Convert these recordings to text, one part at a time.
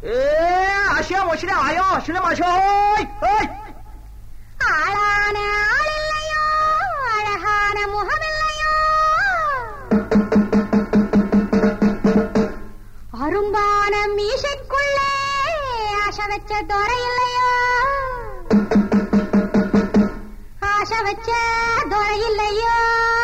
ஏ Asia மொச்சினே ஆயோ சின்ன மாஷோய் ஓய் ஆளான ஆளில்லையோ அழகான முகமில்லையோ அரும்பான மீசைக்குள்ளே ஆசை வச்ச துறை இல்லையோ ஆசை வச்ச துறை இல்லையோ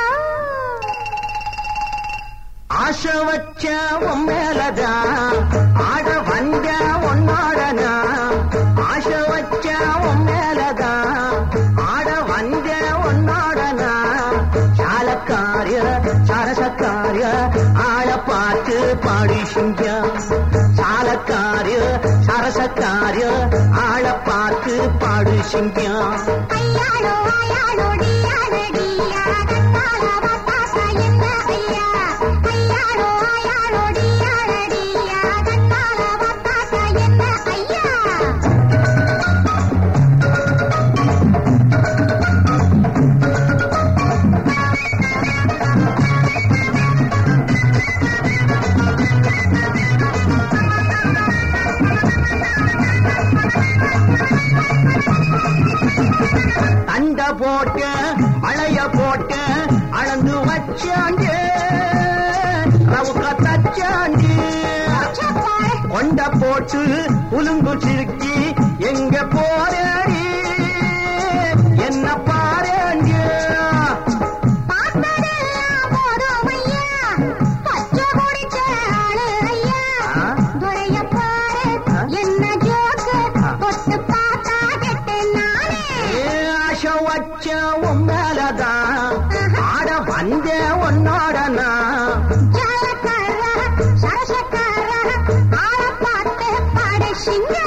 ஆசை வச்ச உன் மேலதான் ஆட வந்த உன்னோடனா ஆசை வச்ச உன் மேலதான் ஆட வந்த உன்னோடனா சாலக்காரிய சரசக்காரிய ஆள பார்த்து பாடி செஞ்ச சாலக்காரிய சரசக்காரிய ஆள பார்த்து பாடு செஞ்ச ஐயாளோ ஆயாளோ டியாள டியா கத்தால பத்தாசா என்ன ஐயா ஐயாளோ ஆயாளோ டியாள டியா கத்தால பத்தாசா என்ன ஐயா தண்ட போட்ட மழைய போட்ட அளந்து வச்சாண்டு ரவுக்க தச்சாண்டு சப்பாய் கொண்ட போட்டு உலுங்கு சிறுக்கி எங்க போறேடி என்ன பாருங்க பார்த்ததெல்லாம் போதும் ஐயா பச்சை குடிச்ச ஆளு ஐயா ஆ? துரைய பாரு ஆ? என்ன ஜோக்கு ஆ. தொட்டு பார்த்தா கெட்டு நானே ஆசை வச்ச உம்மேலதான் ஆட வந்த உன்னோடனா ஜலக்கார சரசக்கார ஆள பார்த்து பாடு சிங்கா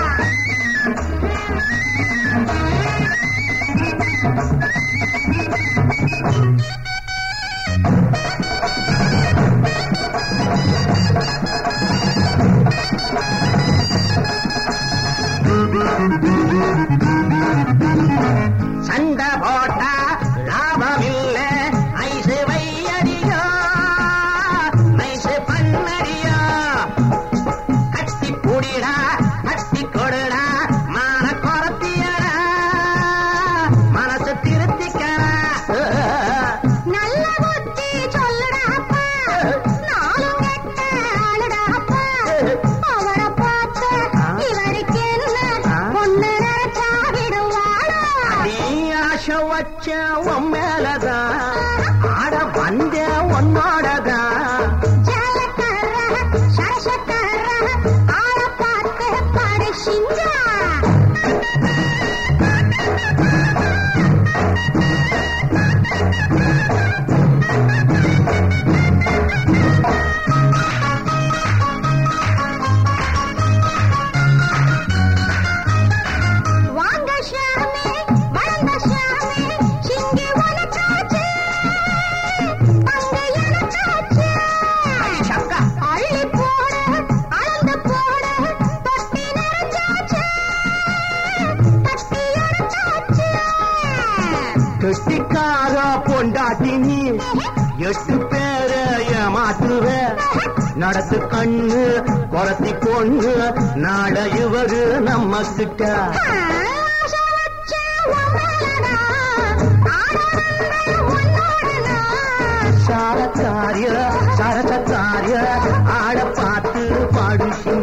சண்டை போட்டா லாபம் இல்ல ஐசு வையடியோ ஐசு பண்ணடியோ கட்டி குடிடா கட்டி கொடுடா மான குறத்தியடா மனசு திருத்திக்கடா நல்ல புத்தி சொல்லுடாப்பா நாளும் கெட்ட ஆளுடாப்பா அவரை பார்த்து இவருக்கு என்ன பொண்ணு நினைச்சா விடுவாளா நீ ஆசை வச்ச உன் மேலதான் ஆட வந்த உன்னோடதான் ஜலக்கார சரசக்கார ஆள பார்த்து பாடு சிங்கா வாங்க ஷாமி வளர்ந்த ஷாமி சிங்கி உனக்காச்சு பங்கு எனக்காச்சு சக்கா அள்ளி போடு அளந்து போடு தொட்டி நிறைஞ்சாச்சு தட்டி அடைச்சாச்சு கெட்டிக்கார பொண்டாட்டி நீ எட்டு பேர ஏமாத்துவ நடத்து கண்ணு குறத்தி பொண்ணு நாட இவரு நம்ம கிட்ட ஆசை வச்ச உம்மேலடா ஆடவந்த உன்னோடனா சாரக்காரிய சரசக்காரிய ஆட பார்த்து பாடு